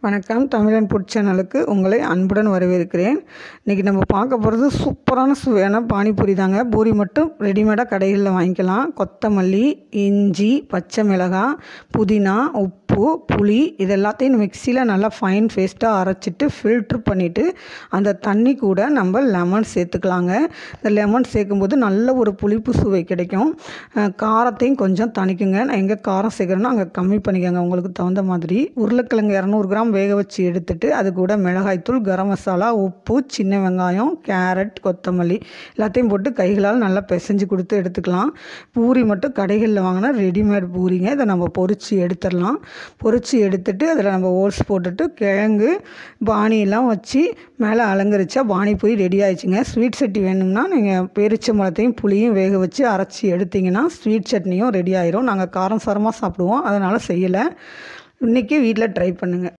வணக்கம் தமிழன் புட் சேனலுக்கு உங்களை அன்புடன் வரவேற்கிறேன் இன்றைக்கி நம்ம பார்க்க போகிறது சூப்பரான சுவையான பானிபூரி தாங்க பூரி மட்டும் ரெடிமேடாக கடைகளில் வாங்கிக்கலாம் கொத்தமல்லி இஞ்சி பச்சை மிளகாய் புதினா உப்பு புளி இது எல்லாத்தையும் மிக்சியில் நல்லா ஃபைன் பேஸ்ட்டாக அரைச்சிட்டு ஃபில்ட்ரு பண்ணிவிட்டு அந்த தண்ணி கூட நம்ம லெமன் சேர்த்துக்கலாங்க இந்த லெமன் சேர்க்கும்போது நல்ல ஒரு புளிப்பு சுவை கிடைக்கும் அஹ் காரத்தையும் கொஞ்சம் தணிக்குங்க நான் எங்கே காரம் சேர்க்குறேனோ அங்கே கம்மி பண்ணிக்கோங்க உங்களுக்கு தகுந்த மாதிரி உருளைக்கிழங்கு இரநூறு கிராம் வேக வச்சு எடுத்துட்டு அது கூட மிளகாய்த்தூள் கரம் மசாலா உப்பு சின்ன வெங்காயம் கேரட் கொத்தமல்லி எல்லாத்தையும் போட்டு கைகளால் நல்லா பிசைஞ்சு கொடுத்து எடுத்துக்கலாம் பூரி மட்டும் கடைகளில் வாங்கினா ரெடிமேட் பூரிங்க இதை நம்ம பொரித்து எடுத்துடலாம் பொரித்து எடுத்துட்டு அதில் நம்ம ஓல்ஸ் போட்டுட்டு கிழங்கு பானியெல்லாம் வச்சு மேலே அலங்கரிச்சா பானிபூரி ரெடி ஆயிடுச்சுங்க ஸ்வீட் சட்டி வேணும்னா நீங்கள் பேரிச்சம்பழத்தையும் புளியும் வேக வச்சு அரைச்சி எடுத்திங்கன்னா ஸ்வீட் சட்னியும் ரெடி ஆயிரும் நாங்கள் காரம் சாரமாக சாப்பிடுவோம் அதனால் செய்யலை இன்றைக்கி வீட்டில் ட்ரை பண்ணுங்கள்